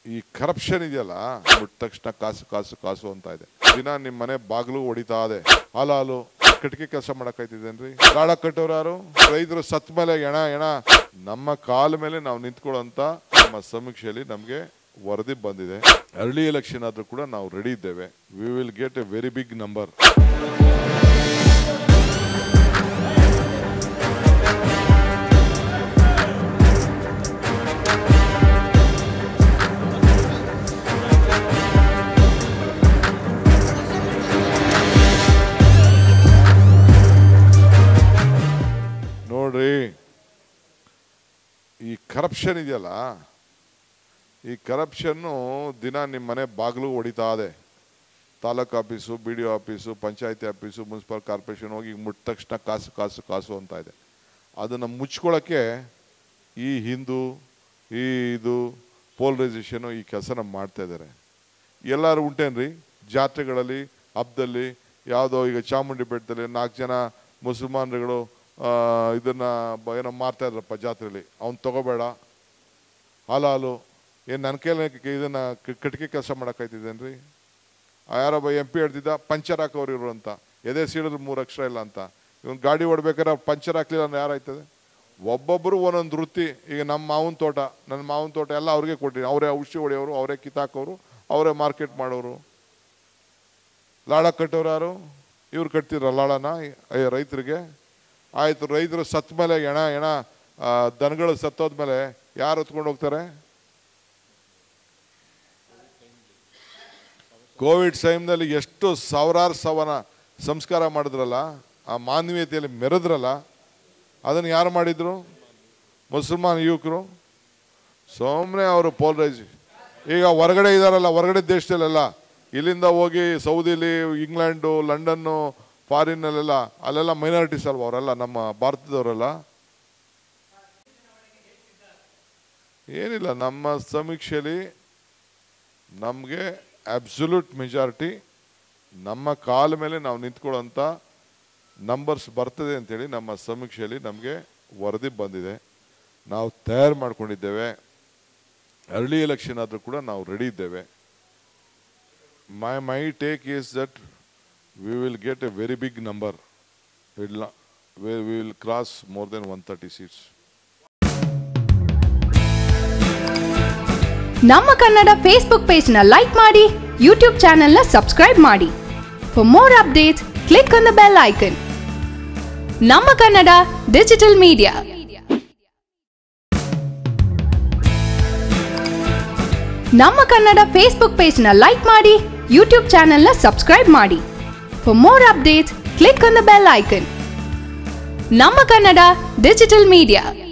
ಈ ಕರಪ್ಷನ್ ಇದೆಯಲ್ಲ ಬಿಟ್ಟ ತಕ್ಷಣ ಕಾಸು ಕಾಸು ಕಾಸು ಅಂತ ಇದೆ ದಿನ ನಿಮ್ಮ ಮನೆ ಬಾಗಿಲು ಹೊಡಿತಾ ಇದೆ ಹಾಲು ಹಾಲು ಕಟ್ಟಿಗೆ ಕೆಲಸ ಮಾಡಕ್ಕಾಯ್ತಿದ್ದೇನ್ರಿ ಗಾಳ ಕಟ್ಟೋರು ಯಾರು ರೈತರು ಸತ್ ಮೇಲೆ ಎಣ ಎಣ ನಮ್ಮ ಕಾಲ ಮೇಲೆ ನಾವು ನಿಂತ್ಕೊಳ್ಳೋಂತ ನಮ್ಮ ಸಮೀಕ್ಷೆಯಲ್ಲಿ ನಮಗೆ ವರದಿ ಬಂದಿದೆ ಅರ್ಲಿ ಎಲೆಕ್ಷನ್ ಆದ್ರೂ ಕೂಡ ನಾವು ರೆಡಿ ಇದ್ದೇವೆ we will get a very big number ನೋಡ್ರಿ ಈ ಕರಪ್ಷನ್ ಇದೆಯಲ್ಲ ಈ ಕರಪ್ಷನ್ನು ದಿನ ನಿಮ್ಮ ಮನೆ ಬಾಗಿಲು ಹೊಡಿತಾ ಇದೆ ತಾಲೂಕು office B D O office ಪಂಚಾಯತಿ ಆಫೀಸು ಮುನ್ಸಿಪಲ್ ಕಾರ್ಪೊರೇಷನ್ ಹೋಗಿ ಮುಟ್ಟ ತಕ್ಷಣ ಕಾಸು ಕಾಸು ಕಾಸು ಅಂತ ಇದೆ ಅದನ್ನು ಮುಚ್ಕೊಳ್ಳೋಕ್ಕೆ ಈ ಹಿಂದೂ ಈ ಇದು ಪೋಲರೈಸೇಷನು ಈ ಕೆಲಸನ ಮಾಡ್ತಾ ಇದ್ದಾರೆ ಎಲ್ಲರೂ ಉಂಟೇನ್ರಿ ಜಾತ್ರೆಗಳಲ್ಲಿ ಹಬ್ಬದಲ್ಲಿ ಯಾವುದೋ ಈಗ ಚಾಮುಂಡಿ ಬೆಟ್ಟದಲ್ಲಿ ನಾಲ್ಕು ಜನ ಮುಸಲ್ಮಾನರುಗಳು ಆ, ಇದನ್ನ ಬ- ಏನೋ ಮಾರ್ತಾ ಇದ್ರಪ್ಪ ಜಾತ್ರೆಯಲ್ಲಿ ಅವ್ನು ತಗೋಬೇಡ ಹಾಲು ಹಾಲು ಏನು ನನ್ನ ಕೈಲಿ ಇದನ್ನ ಕ- ಕಟ್ಟಿಗೆ ಕೆಲಸ ಮಾಡೋಕ್ಕಾಯ್ತಿದ್ದೇನ್ರಿ ಆ ಯಾರೊಬ್ಬ ಎಂ ಪಿ ಹೇಳ್ತಿದ್ದ ಪಂಚರ್ ಹಾಕೋರು ಇವರು ಅಂತ ಎದೆ ಸೀಳಿದ್ರು ಮೂರು ಅಕ್ಷರ ಇಲ್ಲ ಅಂತ ಇವನ್ ಗಾಡಿ ಹೊಡ್ಬೇಕಾದ್ರೆ ಪಂಚರ್ ಹಾಕ್ಲಿಲ್ಲ ಅಂದ್ರೆ ಯಾರಾಯ್ತದೆ ಒಬ್ಬೊಬ್ಬರು ಒಂದೊಂದು ವೃತ್ತಿ ಈಗ ನಮ್ಮ ಮಾವನ ತೋಟ ನನ್ನ ಮಾವನ ತೋಟ ಎಲ್ಲ ಅವ್ರಿಗೆ ಕೊಟ್ಟಿರಿ ಅವರೇ ಔಷಧಿ ಹೊಡೆಯೋರು ಅವರೇ ಕಿತ್ತಾಕೋರು ಅವರೇ ಮಾರ್ಕೆಟ್ ಮಾಡೋರು ಲಾಡ ಕಟ್ಟೋರು ಯಾರು ಇವ್ರು ಕಟ್ತಿರ ಲಾಳನ ಅಯ್ಯ ರೈತರಿಗೆ ಆಯ್ತು ರೈತರು ಸತ್ ಮೇಲೆ ಎಣ ಎಣ ಆ, ದನಗಳು ಸತ್ತೋದ್ಮೇಲೆ ಯಾರು ಹೊತ್ಕೊಂಡು ಹೋಗ್ತಾರೆ ಕೋವಿಡ್ ಟೈಮ್ನಲ್ಲಿ ಎಷ್ಟು ಸಾವಿರಾರು ಸವನ ಸಂಸ್ಕಾರ ಮಾಡಿದ್ರಲ್ಲ ಆ ಮಾನವೀಯತೆಯಲ್ಲಿ ಮೆರೆದ್ರಲ್ಲ ಅದನ್ನು ಯಾರು ಮಾಡಿದ್ರು ಮುಸಲ್ಮಾನ್ ಯುವಕರು ಸುಮ್ಮನೆ ಅವರು ಪೋಲರೈಸ್ ಈಗ ಹೊರಗಡೆ ಇದಾರಲ್ಲ ಹೊರಗಡೆ ದೇಶದಲ್ಲೆಲ್ಲ ಇಲ್ಲಿಂದ ಹೋಗಿ ಸೌದಿಲಿ ಇಂಗ್ಲೆಂಡು ಲಂಡನ್ನು ಫಾರಿನ್ನಲ್ಲೆಲ್ಲ ಅಲ್ಲೆಲ್ಲ ಮೈನಾರಿಟೀಸ್ ಅಲ್ವಾ ಅವರೆಲ್ಲ ನಮ್ಮ ಭಾರತದವರೆಲ್ಲ ಏನಿಲ್ಲ ನಮ್ಮ ಸಮೀಕ್ಷೆಯಲ್ಲಿ ನಮಗೆ ಅಬ್ಸಲ್ಯೂಟ್ ಮೆಜಾರಿಟಿ ನಮ್ಮ ಕಾಲ ಮೇಲೆ ನಾವು ನಿಂತ್ಕೊಳ್ಳೋಂಥ ನಂಬರ್ಸ್ ಬರ್ತದೆ ಅಂತೇಳಿ ನಮ್ಮ ಸಮೀಕ್ಷೆಯಲ್ಲಿ ನಮಗೆ ವರದಿ ಬಂದಿದೆ ನಾವು ತಯಾರು ಮಾಡ್ಕೊಂಡಿದ್ದೇವೆ ಅರ್ಲಿ ಎಲೆಕ್ಷನ್ ಆದರೂ ಕೂಡ ನಾವು ರೆಡಿ ಇದ್ದೇವೆ my my take is that we will get a very big number ಇಲ್ಲ we will cross more than one thirty seats ನಮ್ಮ ಕನ್ನಡ ಫೇಸ್ಬುಕ್ ಪೇಜ್ನ ಲೈಕ್ ಮಾಡಿ ಯೂಟ್ಯೂಬ್ ಚಾನೆಲ್ನ ಸಬ್ಸ್ಕ್ರೈಬ್ ಮಾಡಿ for more updates click on the bell icon ನಮ್ಮ Kannada digital media ನಮ್ಮ Kannada Facebook ಪೇಜ್ನ like ಮಾಡಿ ಯೂಟ್ಯೂಬ್ ಚಾನೆಲ್ನ ಸಬ್ಸ್ಕ್ರೈಬ್ ಮಾಡಿ for more updates click on the bell icon ನಮ್ಮ ಕನ್ನಡ ಡಿಜಿಟಲ್ ಮೀಡಿಯಾ